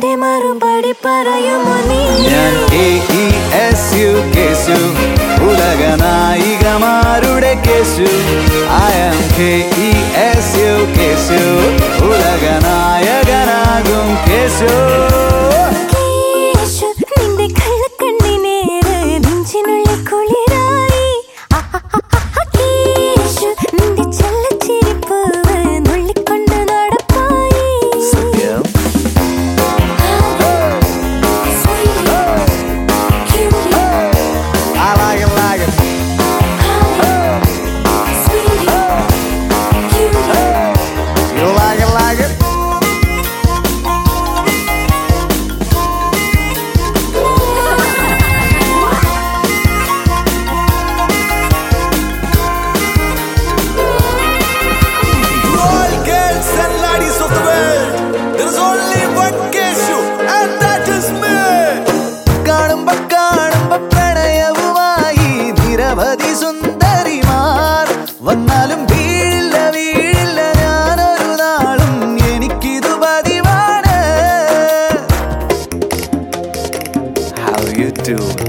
എന്റെ മറുപടി പറയുമോ നീ ഞാൻ A E S U Keshu ഉലക നായികമാരുടെ Keshu I'm K E S U Keshu ഉലക നായകനാകും കേസു കേശു, നിന്റെ കള്ളക്കണ്ണിനേറെ നെഞ്ചിനുള്ളിൽ കുളിരായി. അഹഹഹഹ, കേശു, നിന്റെ ചെല്ലച്ചിരിപ്പൂവ് നുള്ളിക്കൊണ്ട് നടപ്പായി. സത്യം Sweetie, cutie, I like it, like it. sweetie, cutie. You like it, like it. all girls and ladies of the world, there is only one Keshu, and that is me. കാണുമ്പോ കാണുമ്പോ പ്രണയവുമായി നിരവധി സുന്ദരിമാർ വന്നാലും വീഴില്ല വീഴില്ല ഞാനൊരു നാളും എനിക്കിതു പതിവാണ് How you doing?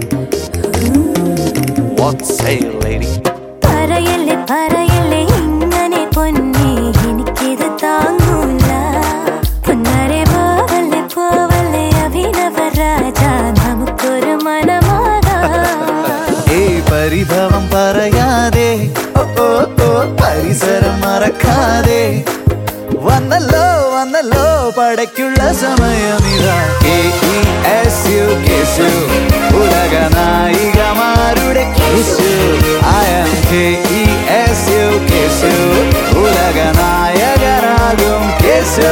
What say lady? പറയല്ലേ പറയല്ലേ ഇങ്ങനെ പൊന്നെ എനിക്കിത് താങ്ങൂല പൊന്നാരെ പോവല്ലേ പോവല്ലേ അഭിനവ രാജ നമുക്കൊരു മനമാകാം ഏയ് പരിഭവം പറയാതെ ഓ ഓ ഓ പരിസരം മറക്കാതെ വന്നല്ലോ വന്നല്ലോ പടയ്ക്കുള്ള സമയമിതാ K E S U Keshu ഉലക നായികമാരുടെ Keshu I'm K E S U Keshu ഉലക നായകനാകും Keshu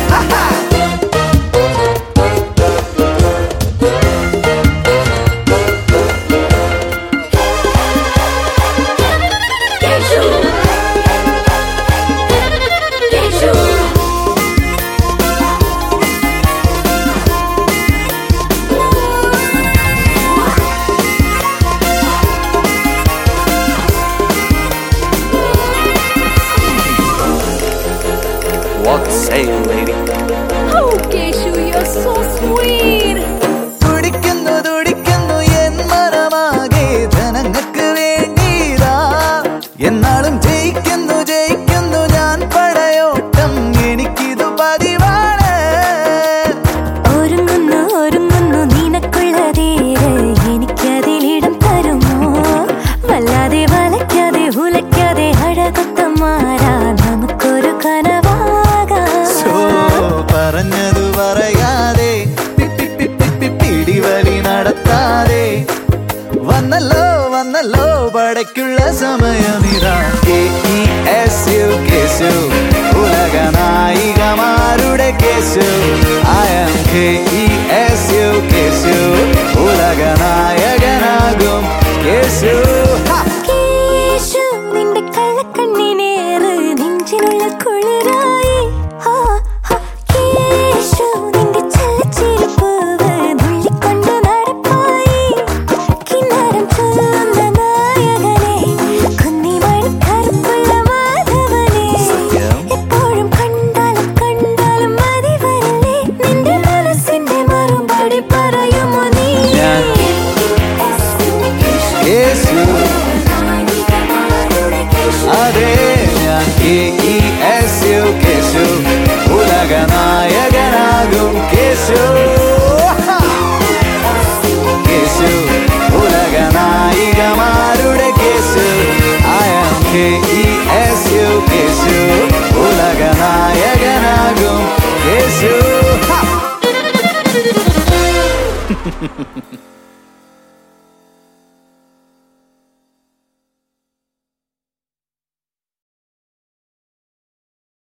What say lady? Oh, Keshu, you're so sweet. തുടിക്കുന്നു തുടിക്കുന്നു എൻ മനമാകെ ജനങ്ങൾക്ക് വേണ്ടിതാ എന്നാളും ജയിക്കുന്നു ജയിക്കുന്നു ഞാൻ പടയോട്ടം എനിക്കിതു പതിവാണ് ഒരുങ്ങുന്നു ഒരുങ്ങുന്നു നിനക്കുള്ളതേര് എനിക്കതിലിടം തരുമോ വല്ലാതെ വലയ്ക്കാതെ ഉലയ്ക്കാതെ അഴകൊത്തമാരാ നമുക്കൊരു സോ കനവാകാം പറഞ്ഞതു പറയാതെ പി- പി- പി- പി- പി- പിടിവലി നടത്താതെ വന്നല്ലോ വന്നല്ലോ പടയ്ക്കുള്ള സമയമിതാ K E S U Keshu ഉലക നായികമാരുടെ Keshu I'm K E